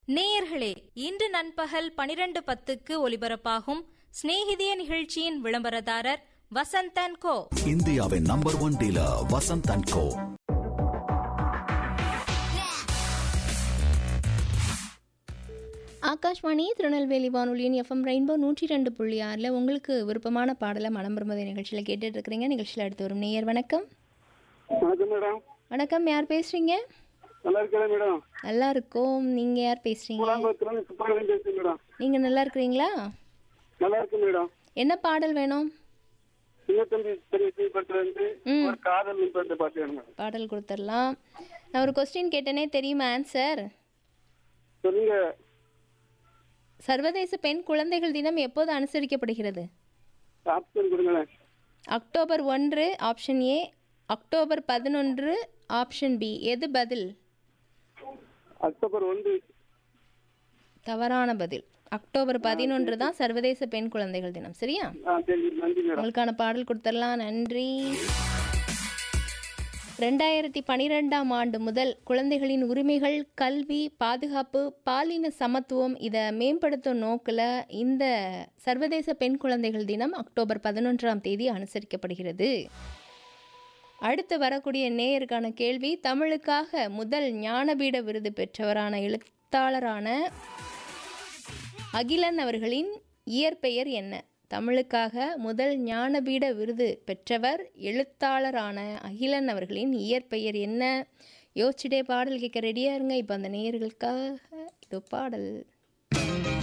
நேயர்களே இன்று நண்பகல் பனிரெண்டு பத்துக்கு ஒலிபரப்பாகும் சிநேகிதிய நிகழ்ச்சியின் விளம்பரதாரர் வசந்தன் கோ இந்தியாவின் number one dealer Vasanth and co Akashvani Tirunelveli வானொலியின் எஃப்எம் ரெயின்போ நூற்றி ரெண்டு புள்ளி ஆறில் உங்களுக்கு விருப்பமான பாடலை மனம் விரும்புத நிகழ்ச்சியில் கேட்டுட்டு இருக்கிறீங்க நிகழ்ச்சியில் அடுத்து வரும் நேயர் வணக்கம் வணக்கம் மேடம் வணக்கம் யார் பேசுறீங்க நல்லா இருக்கிறேன் மேடம் நல்லா இருக்கோம் நீங்கள் யார் பேசுறீங்க கூழாங்குளத்துல சுப்பிரமணியம் பேசுறேன் மேடம் நீங்கள் நல்லா இருக்கிறீங்களா நல்லா இருக்கு மேடம் என்ன பாடல் வேணும் சின்னத்தம்பி பெரிய படத்துல இருந்து ம். ஒரு காதல் படத்தை பாட்டு வேணும் மேடம் பாடல் கொடுத்துடலாம் நான் ஒரு கொஸ்டின் கேட்டேனே தெரியுமா ஆன்சர் சொல்லுங்க சர்வதேச பெண் குழந்தைகள் தினம் எப்போது அனுசரிக்கப்படுகிறது ஆப்ஷன் கொடுங்களேன் அக்டோபர் ஒன்று ஆப்ஷன் ஏ அக்டோபர் பதினொன்று ஆப்ஷன் பி எது பதில் அக்டோபர் ஒன்று தவறான பதில் அக்டோபர் பதினொன்று தான் சர்வதேச பெண் குழந்தைகள் தினம் சரியா ஆ சரி நன்றி மேடம் உங்களுக்கான பாடல் கொடுத்துடலாம் நன்றி ரெண்டாயிரத்தி பனிரெண்டாம் ஆண்டு முதல் குழந்தைகளின் உரிமைகள் கல்வி பாதுகாப்பு பாலின சமத்துவம் இதை மேம்படுத்தும் நோக்கில் இந்த சர்வதேச பெண் குழந்தைகள் தினம் அக்டோபர் பதினொன்றாம் தேதி அனுசரிக்கப்படுகிறது அடுத்து வரக்கூடிய நேயருக்கான கேள்வி தமிழுக்காக முதல் ஞானபீட விருது பெற்றவரான எழுத்தாளரான அகிலன் அவர்களின் இயற்பெயர் என்ன தமிழுக்காக முதல் ஞானபீட விருது பெற்றவர் எழுத்தாளரான அகிலன் அவர்களின் இயற்பெயர் என்ன யோசிச்சுட்டே பாடல் கேட்க ரெடியாக இருங்க இப்போ அந்த நேயர்களுக்காக இதோ பாடல்